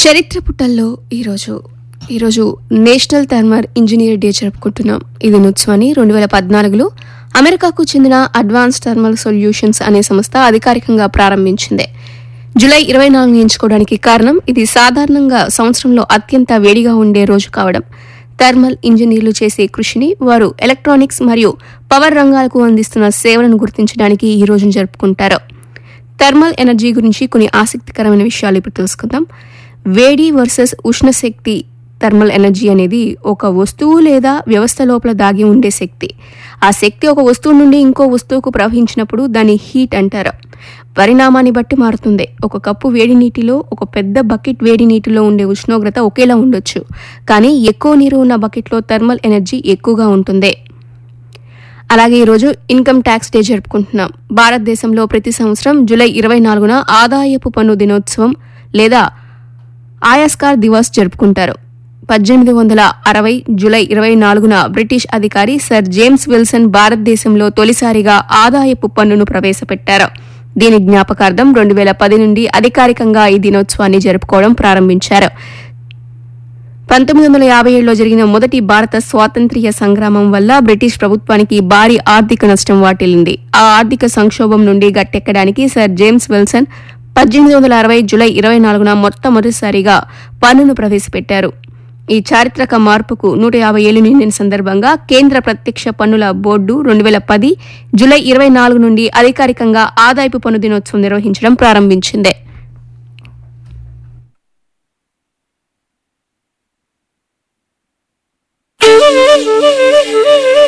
చరిత్ర పుటల్లో ఈరోజు ఈరోజు నేషనల్ థర్మల్ ఇంజనీర్ డే జరుపుకుంటున్నాం ఇది నుత్సవాన్ని రెండు వేల పద్నాలుగులో అమెరికాకు చెందిన అడ్వాన్స్ థర్మల్ సొల్యూషన్స్ అనే సంస్థ అధికారికంగా ప్రారంభించింది జూలై ఇరవై నాలుగు ఎంచుకోవడానికి కారణం ఇది సాధారణంగా సంవత్సరంలో అత్యంత వేడిగా ఉండే రోజు కావడం థర్మల్ ఇంజనీర్లు చేసే కృషిని వారు ఎలక్ట్రానిక్స్ మరియు పవర్ రంగాలకు అందిస్తున్న సేవలను గుర్తించడానికి ఈ రోజును జరుపుకుంటారు థర్మల్ ఎనర్జీ గురించి కొన్ని ఆసక్తికరమైన విషయాలు ఇప్పుడు తెలుసుకుందాం వేడి వర్సెస్ ఉష్ణశక్తి థర్మల్ ఎనర్జీ అనేది ఒక వస్తువు లేదా వ్యవస్థ లోపల దాగి ఉండే శక్తి ఆ శక్తి ఒక వస్తువు నుండి ఇంకో వస్తువుకు ప్రవహించినప్పుడు దాన్ని హీట్ అంటారు పరిణామాన్ని బట్టి మారుతుంది ఒక కప్పు వేడి నీటిలో ఒక పెద్ద బకెట్ వేడి నీటిలో ఉండే ఉష్ణోగ్రత ఒకేలా ఉండొచ్చు కానీ ఎక్కువ నీరు ఉన్న బకెట్లో థర్మల్ ఎనర్జీ ఎక్కువగా ఉంటుంది అలాగే ఈరోజు ఇన్కమ్ ట్యాక్స్ డే జరుపుకుంటున్నాం భారతదేశంలో ప్రతి సంవత్సరం జూలై ఇరవై నాలుగున ఆదాయపు పన్ను దినోత్సవం లేదా ఆయాస్కార్ దివాస్ జరుపుకుంటారు పద్దెనిమిది వందల అరవై జూలై ఇరవై నాలుగున బ్రిటిష్ అధికారి సర్ జేమ్స్ విల్సన్ భారతదేశంలో తొలిసారిగా ఆదాయపు పన్నును ప్రవేశపెట్టారు దీని జ్ఞాపకార్థం రెండు వేల పది నుండి అధికారికంగా ఈ దినోత్సవాన్ని జరుపుకోవడం ప్రారంభించారు పంతొమ్మిది వందల యాభై ఏడులో జరిగిన మొదటి భారత స్వాతంత్ర్య సంగ్రామం వల్ల బ్రిటిష్ ప్రభుత్వానికి భారీ ఆర్థిక నష్టం వాటిల్లింది ఆ ఆర్థిక సంక్షోభం నుండి గట్టెక్కడానికి సర్ జేమ్స్ విల్సన్ పద్దెనిమిది వందల అరవై జూలై ఇరవై నాలుగున మొట్టమొదటిసారిగా పన్నును ప్రవేశపెట్టారు ఈ చారిత్రక మార్పుకు నూట యాభై ఏళ్లు నిండిన సందర్భంగా కేంద్ర ప్రత్యక్ష పన్నుల బోర్డు రెండు వేల పది జూలై ఇరవై నాలుగు నుండి అధికారికంగా ఆదాయపు పన్ను దినోత్సవం నిర్వహించడం ప్రారంభించింది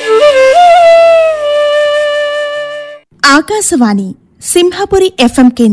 ఆకాశవాణి సింహపురి ఎఫ్ఎం కేంద్రం